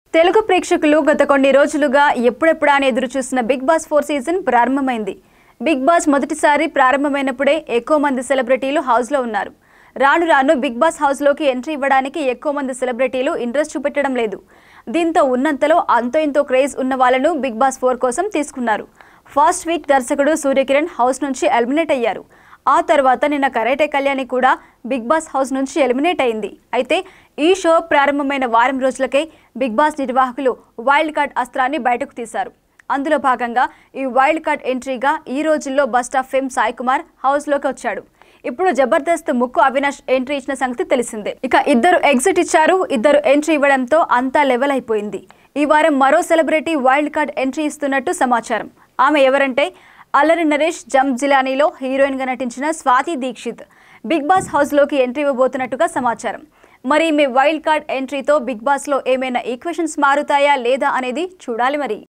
తెలుగు ప్రేక్షకులు గత కొన్ని రోజులుగా ఎప్పుడెప్పుడా అని ఎదురు చూస్తున్న బిగ్ బాస్ ఫోర్ సీజన్ ప్రారంభమైంది బిగ్ బాస్ మొదటిసారి ప్రారంభమైనప్పుడే ఎక్కువ మంది సెలబ్రిటీలు హౌస్లో ఉన్నారు రాను రాను బిగ్ బాస్ హౌస్లోకి ఎంట్రీ ఇవ్వడానికి ఎక్కువ మంది సెలబ్రిటీలు ఇంట్రెస్ట్ చూపెట్టడం లేదు దీంతో ఉన్నంతలో అంతో ఇంతో క్రేజ్ ఉన్న వాళ్ళను బిగ్ బాస్ ఫోర్ కోసం తీసుకున్నారు ఫస్ట్ వీక్ దర్శకుడు సూర్యకిరణ్ హౌస్ నుంచి ఎలిమినేట్ అయ్యారు ఆ తర్వాత నిన్న కరేటే కళ్యాణి కూడా బిగ్ బాస్ హౌస్ నుంచి ఎలిమినేట్ అయింది అయితే ఈ షో ప్రారంభమైన వారం రోజులకే బిగ్ బాస్ నిర్వాహకులు వైల్డ్ కార్డ్ అస్త్రాన్ని బయటకు తీశారు అందులో భాగంగా ఈ వైల్డ్ కార్డ్ ఎంట్రీగా ఈ రోజుల్లో bust of fame Sai Kumar హౌస్లోకి వచ్చాడు ఇప్పుడు జబర్దస్త్ ముక్కు అవినాష్ ఎంట్రీ ఇచ్చిన సంగతి తెలిసిందే ఇక ఇద్దరు ఎగ్జిట్ ఇచ్చారు ఇద్దరు ఎంట్రీ ఇవ్వడంతో అంతా లెవెల్ అయిపోయింది ఈ వారం మరో సెలబ్రిటీ వైల్డ్ కార్డ్ ఎంట్రీ ఇస్తున్నట్టు సమాచారం ఆమె ఎవరంటే అల్లరి నరేష్ జమ్ జిలానీలో హీరోయిన్గా నటించిన స్వాతి దీక్షిత్ బిగ్ బాస్ హౌస్లోకి ఎంట్రీ ఇవ్వబోతున్నట్టుగా సమాచారం మరి మీ వైల్డ్ కార్డ్ ఎంట్రీతో బిగ్ బాస్లో ఏమైనా ఈక్వేషన్స్ మారుతాయా లేదా అనేది చూడాలి మరి